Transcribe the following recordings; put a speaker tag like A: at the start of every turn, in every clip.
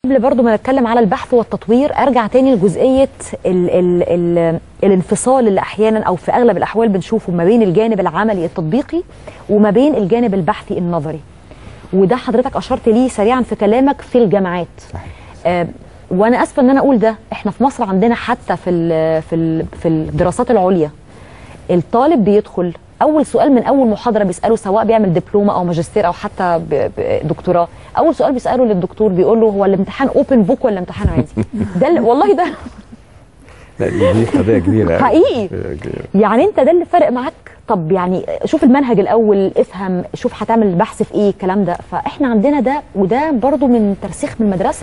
A: قبل برضو ما نتكلم على البحث والتطوير ارجع تاني لجزئيه ال ال ال الانفصال اللي احيانا او في اغلب الاحوال بنشوفه ما بين الجانب العملي التطبيقي وما بين الجانب البحثي النظري وده حضرتك اشرت ليه سريعا في كلامك في الجامعات
B: صحيح.
A: آه وانا اسفه ان انا اقول ده احنا في مصر عندنا حتى في ال في ال في الدراسات العليا الطالب بيدخل اول سؤال من اول محاضره بيساله سواء بيعمل دبلومه او ماجستير او حتى ب- ب- دكتوراه اول سؤال بيساله للدكتور بيقول له هو الامتحان اوبن بوك ولا امتحان عادي ده اللي- والله ده
B: لا دي دي قضيه كبيره أوي.
A: حقيقي.
B: قضية كبيرة.
A: يعني انت ده اللي فارق معاك طب يعني شوف المنهج الاول افهم شوف هتعمل بحث في ايه الكلام ده فاحنا عندنا ده وده برضو من ترسيخ من المدرسه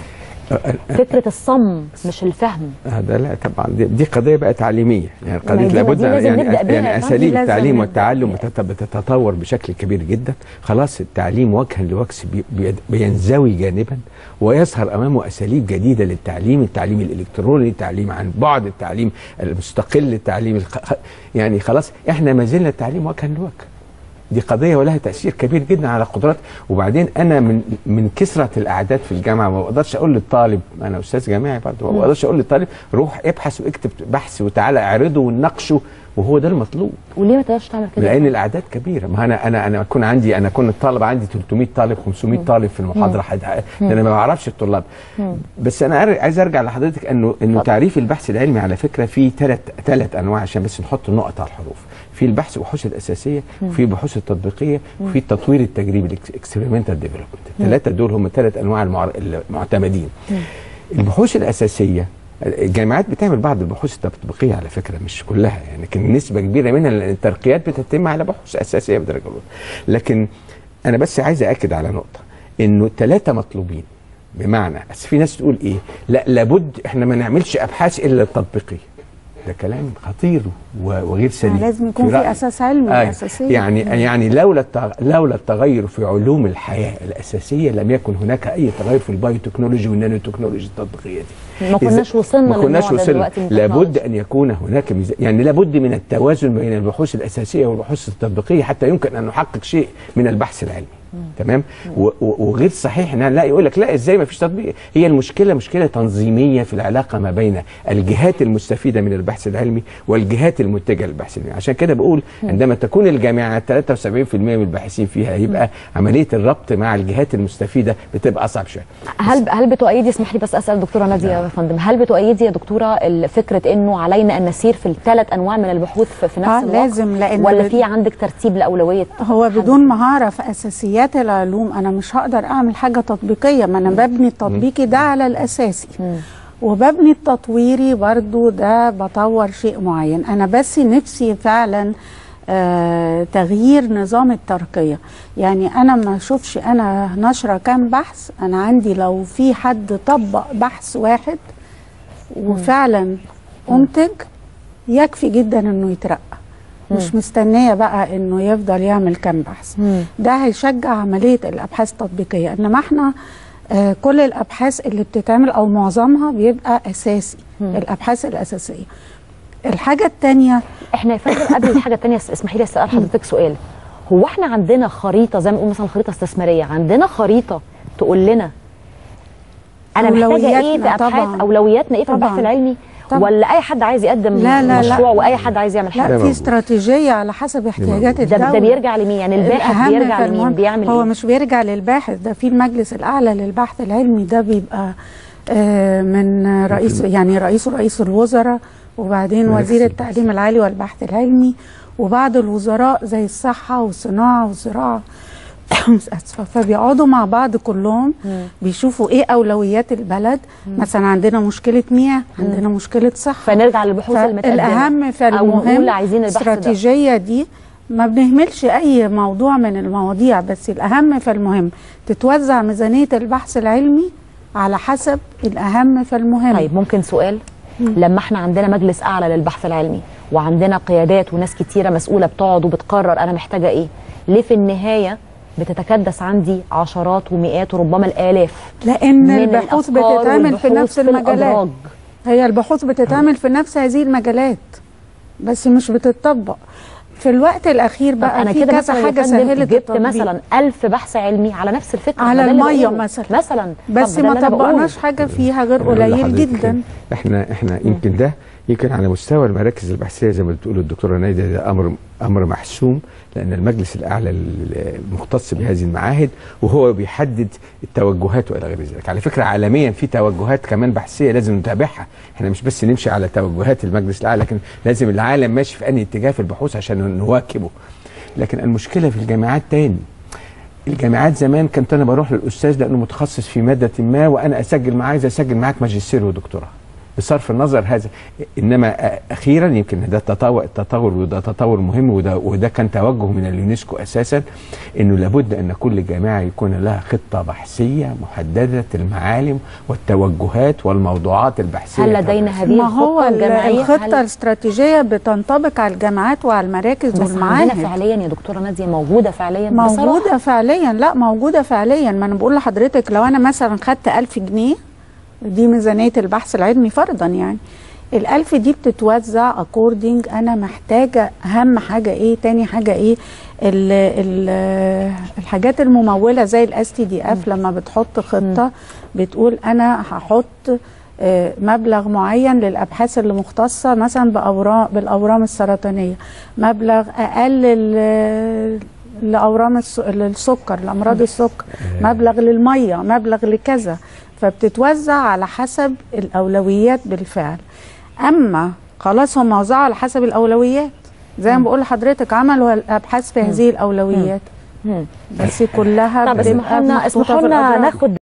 A: فكره الصم مش الفهم
B: هذا لا طبعا دي, دي قضيه بقى تعليميه يعني
A: ما هي
B: قضيه
A: دي-
B: لابد
A: دي لازم
B: يعني
A: نبدأ بيها يا
B: يعني
A: فندم.
B: اساليب
C: لازم
B: التعليم
C: نبدأ.
B: والتعلم بتت- بتتطور بشكل كبير جدا خلاص التعليم وجها لوجه بي- بي- بينزوي جانبا ويظهر امامه اساليب جديده للتعليم التعليم الالكتروني التعليم عن بعد التعليم المستقل التعليم الخ... يعني خلاص احنا ما زلنا التعليم وجها لوجه دي قضيه ولها تاثير كبير جدا على قدرات وبعدين انا من من كثره الاعداد في الجامعه ما بقدرش اقول للطالب انا استاذ جامعي برضه ما بقدرش اقول للطالب روح ابحث واكتب بحث وتعالى اعرضه ونناقشه وهو ده المطلوب
A: وليه ما تقدرش تعمل كده
B: لان الاعداد كبيره ما انا انا انا اكون عندي انا اكون الطالب عندي 300 طالب 500 طالب في المحاضره حد ده انا ما بعرفش الطلاب بس انا أر- عايز ارجع لحضرتك انه انه تعريف البحث العلمي على فكره فيه ثلاث ثلاث انواع عشان بس نحط النقط على الحروف في البحث البحوث الاساسيه وفي البحوث التطبيقيه وفي التطوير التجريبي الاكسبيرمنتال ديفلوبمنت الثلاثه دول هم ثلاث انواع المعر- المعتمدين البحوث الاساسيه الجامعات بتعمل بعض البحوث التطبيقيه على فكره مش كلها يعني لكن نسبه كبيره منها لان الترقيات بتتم على بحوث اساسيه بدرجه اولى لكن انا بس عايز اكد على نقطه انه الثلاثه مطلوبين بمعنى بس في ناس تقول ايه لا لابد احنا ما نعملش ابحاث الا التطبيقيه ده كلام خطير و- وغير سليم
C: لازم يكون في
B: رأيي.
C: أساس علمي
B: أيوة.
C: أساسي.
B: يعني يعني لولا التغ... لولا التغير في علوم الحياه الاساسيه لم يكن هناك اي تغير في البايوتكنولوجي والنانو تكنولوجي التطبيقيه دي
A: ما كناش
B: إذا-
A: وصلنا
B: ما كناش
A: للنوع ده
B: وصلنا
A: دلوقتي من
B: لابد
A: التكنولوجيا.
B: ان يكون هناك ميزان يعني لابد من التوازن بين البحوث الاساسيه والبحوث التطبيقيه حتى يمكن ان نحقق شيء من البحث العلمي تمام و- و- وغير صحيح ان لا يقول لك لا ازاي ما فيش تطبيق هي المشكله مشكله تنظيميه في العلاقه ما بين الجهات المستفيده من البحث العلمي والجهات المتجهه للبحث العلمي عشان كده بقول عندما تكون الجامعات 73% من الباحثين فيها يبقى عمليه الربط مع الجهات المستفيده بتبقى اصعب شويه
A: هل هل بتؤيدي اسمح لي بس اسال دكتوره ناديه يا فندم هل بتؤيدي يا دكتوره ال- فكره انه علينا ان نسير في الثلاث انواع من البحوث في في نفس
C: آه،
A: الوقت
C: لازم، لأن
A: ولا
C: بد-
A: في عندك ترتيب لاولويه
C: هو بدون مهارة في أساسيات العلوم أنا مش هقدر أعمل حاجة تطبيقية ما أنا ببني التطبيقي ده على الأساسي وببني التطويري برضو ده بطور شيء معين أنا بس نفسي فعلا آه تغيير نظام الترقية يعني أنا ما أشوفش أنا نشرة كام بحث أنا عندي لو في حد طبق بحث واحد وفعلا أنتج يكفي جدا إنه يترقى مش مستنيه بقى انه يفضل يعمل كام بحث ده هيشجع عمليه الابحاث التطبيقيه انما احنا آه كل الابحاث اللي بتتعمل او معظمها بيبقى اساسي الابحاث الاساسيه الحاجه الثانيه
A: احنا يا فندم قبل الحاجه الثانيه اسمحي لي اسال حضرتك سؤال هو احنا عندنا خريطه زي ما نقول مثلا خريطه استثماريه عندنا خريطه تقول لنا انا محتاجه ايه في
C: أولوياتنا
A: ابحاث
C: طبعاً.
A: اولوياتنا ايه في البحث
C: طبعاً.
A: العلمي
C: طبعاً.
A: ولا اي حد عايز يقدم
C: لا، لا، لا.
A: مشروع واي حد عايز يعمل
C: لا
A: حاجه
C: في
B: موجود.
C: استراتيجيه على حسب احتياجات
A: ده,
C: الدوله
A: ده بيرجع لمين يعني الباحث
C: الأهم
A: بيرجع
C: في
A: لمين
C: المهم-
A: بيعمل
C: هو
A: ايه
C: مش بيرجع للباحث ده في المجلس الاعلى للبحث العلمي ده بيبقى آه، من رئيس يعني رئيسه رئيس الوزراء وبعدين
B: ملف
C: وزير
B: البحث.
C: التعليم العالي والبحث العلمي وبعض الوزراء زي الصحه والصناعه والزراعه اسفه فبيقعدوا مع بعض كلهم بيشوفوا ايه اولويات البلد مثلا عندنا مشكله مياه عندنا مشكله صحه
A: فنرجع للبحوث المتقدمه
C: الاهم
A: او
C: فالمهم
A: نقول عايزين البحث ده
C: الاستراتيجيه دي ما بنهملش اي موضوع من المواضيع بس الاهم فالمهم تتوزع ميزانيه البحث العلمي على حسب الاهم فالمهم
A: طيب ممكن سؤال لما احنا عندنا مجلس اعلى للبحث العلمي وعندنا قيادات وناس كتيره مسؤوله بتقعد وبتقرر انا محتاجه ايه ليه في النهايه بتتكدس عندي عشرات ومئات وربما الالاف
C: لان
A: من
C: البحوث
A: الأفكار
C: بتتعمل في
A: والبحوث
C: نفس
A: في
C: المجالات
A: الأدراج.
C: هي البحوث بتتعمل في نفس هذه المجالات بس مش بتطبق في الوقت الاخير
A: طب
C: بقى
A: انا
C: في
A: كده
C: كذا
A: مثلا يا
C: حاجه
A: فندم
C: سهلت
A: جبت
C: التطبيق.
A: مثلا ألف بحث علمي على نفس الفكره
C: على
A: ما ده اللي
C: المية
A: بقوله.
C: مثلا.
A: مثلا
C: بس
A: طب ده
C: ما
A: اللي أنا
C: طبقناش
A: بقوله.
C: حاجه فيها غير
B: أنا أقول
C: قليل
B: لحضرتك
C: جدا
B: احنا احنا يمكن ده يمكن على مستوى المراكز البحثيه زي ما بتقول الدكتوره نايده ده امر امر محسوم لان المجلس الاعلى المختص بهذه المعاهد وهو بيحدد التوجهات والى غير ذلك على فكره عالميا في توجهات كمان بحثيه لازم نتابعها احنا مش بس نمشي على توجهات المجلس الاعلى لكن لازم العالم ماشي في انهي اتجاه في البحوث عشان نواكبه لكن المشكله في الجامعات تاني الجامعات زمان كنت انا بروح للاستاذ لانه متخصص في ماده ما وانا اسجل معاه عايز اسجل معاك ماجستير ودكتوراه بصرف النظر هذا انما اخيرا يمكن ده التطور التطور وده تطور مهم وده وده كان توجه من اليونسكو اساسا انه لابد ان كل جامعه يكون لها خطه بحثيه محدده المعالم والتوجهات والموضوعات البحثيه
A: هل لدينا هذه
C: ما هو
A: الخطه
C: ال-
A: الجامعيه
C: الخطه
A: هل
C: الاستراتيجيه بتنطبق على الجامعات وعلى المراكز
A: بس عندنا
C: والمعاهد
A: فعليا يا دكتوره ناديه موجوده فعليا
C: موجوده
A: بصراحة.
C: فعليا لا موجوده فعليا ما انا بقول لحضرتك لو انا مثلا خدت ألف جنيه دي ميزانيه البحث العلمي فرضا يعني الألف دي بتتوزع اكوردنج انا محتاجه اهم حاجه ايه تاني حاجه ايه ال ال الحاجات المموله زي الاس تي دي اف لما بتحط خطه بتقول انا هحط آه، مبلغ معين للابحاث اللي مختصه مثلا باورام بالاورام السرطانيه مبلغ اقل لل- لاورام الس- للسكر لامراض السكر مبلغ للميه مبلغ لكذا فبتتوزع على حسب الاولويات بالفعل اما خلاص هم وزعوا على حسب الاولويات زي ما بقول لحضرتك عملوا الابحاث في هذه الاولويات
A: مم.
C: بس كلها
A: طب
C: بتبقى
A: اسمحوا لنا
C: محطوطة
A: اسمحوا
C: في
A: لنا
C: الأدراج.
A: ناخد